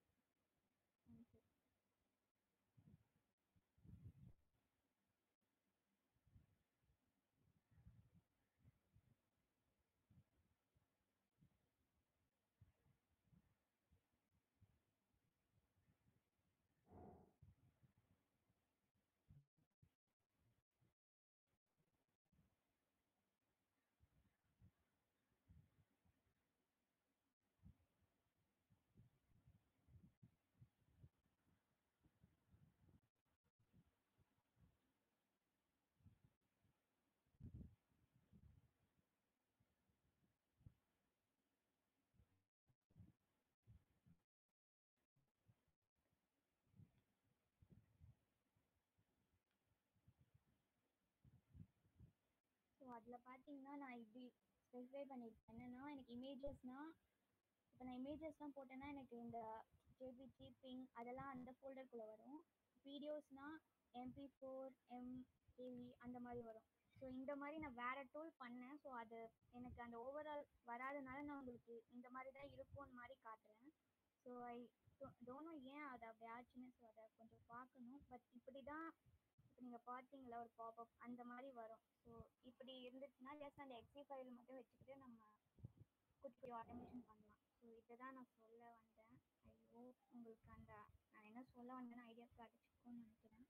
[SPEAKER 2] ஸோ அதில் பார்த்தீங்கன்னா நான் இப்படி ஸ்பெசிஃபை பண்ணியிருக்கேன் என்னென்னா எனக்கு இமேஜஸ்னால் இப்போ நான் இமேஜஸ்லாம் போட்டேன்னா எனக்கு இந்த ஜேபிஜி பிங் அதெல்லாம் அந்த ஃபோல்டருக்குள்ளே வரும் வீடியோஸ்னால் எம்பி ஃபோர் எம்கேவி அந்த மாதிரி வரும் ஸோ இந்த மாதிரி நான் வேறு டூல் பண்ணேன் ஸோ அது எனக்கு அந்த ஓவரால் வராதனால நான் உங்களுக்கு இந்த மாதிரி தான் இருக்கும்னு மாதிரி காட்டுறேன் ஸோ ஐ டோனோ ஏன் அது அப்படி ஆச்சுன்னு ஸோ அதை கொஞ்சம் பார்க்கணும் பட் இப்படி தான் இப்போ நீங்கள் பார்த்தீங்களா ஒரு பாப்அப் அந்த மாதிரி வரும் ஸோ இப்படி இருந்துச்சுன்னா ஜஸ்ட் அந்த எக்ஸி ஃபைல் மட்டும் வச்சுக்கிட்டு நம்ம குட்டி குட்டி ஆட்டோமேஷன் பண்ணலாம் ஸோ இதை தான் நான் சொல்ல வந்தேன் ஐயோ உங்களுக்கு அந்த நான் என்ன சொல்ல வந்தேன்னு ஐடியா கிடச்சிருக்கும்னு நினைக்கிறேன்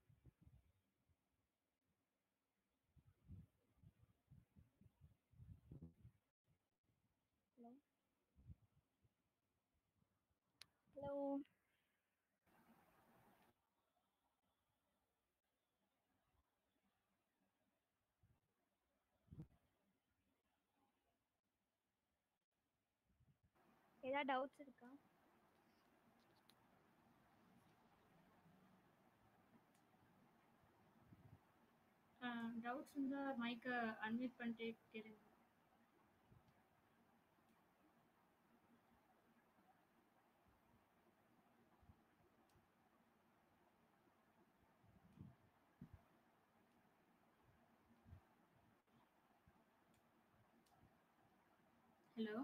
[SPEAKER 2] ஹலோ ஹலோ ஏதாவது டவுட்ஸ் இருக்கா
[SPEAKER 1] டவுட்ஸ் இருந்தால் மைக்கை அன்மியூட் பண்ணிட்டு கேளுங்க ஹலோ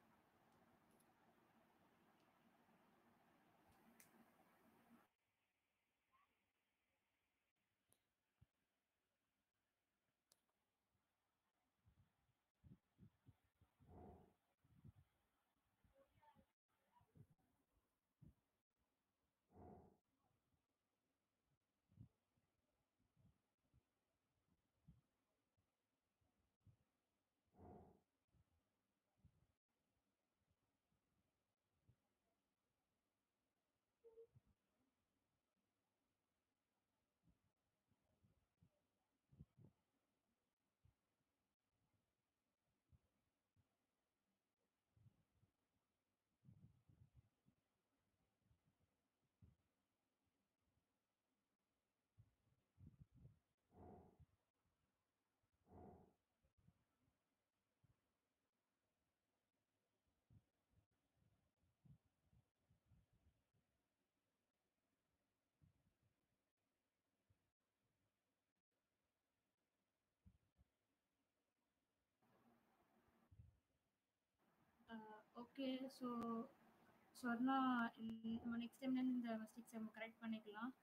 [SPEAKER 1] ஓகே ஸோ சொன்னா ம், நம்ம நெக்ஸ்ட் டைம்ல இந்த மிஸ்டேக்ஸ் நம்ம கரெக்ட் பண்ணிக்கலாம்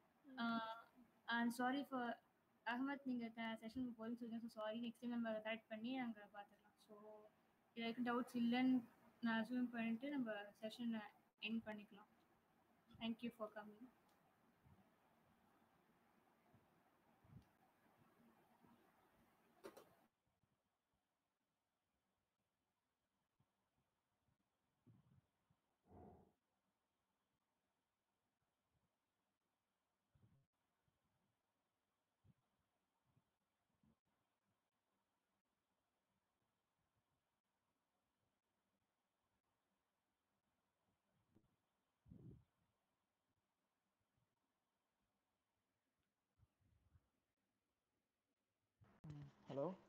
[SPEAKER 1] அண்ட் சாரி ஃபார் அகமத் நீங்கள் செஷன் போதும் சொல்லுங்க ஸோ சாரி நெக்ஸ்ட் டைம் நம்ம கரெக்ட் பண்ணி அங்கே பார்த்துக்கலாம் ஸோ இதுக்கு டவுட்ஸ் இல்லைன்னு நான் அசூம் பண்ணிட்டு நம்ம செஷனை எண்ட் பண்ணிக்கலாம் தேங்க்யூ ஃபார் கம்மிங்
[SPEAKER 4] Hello?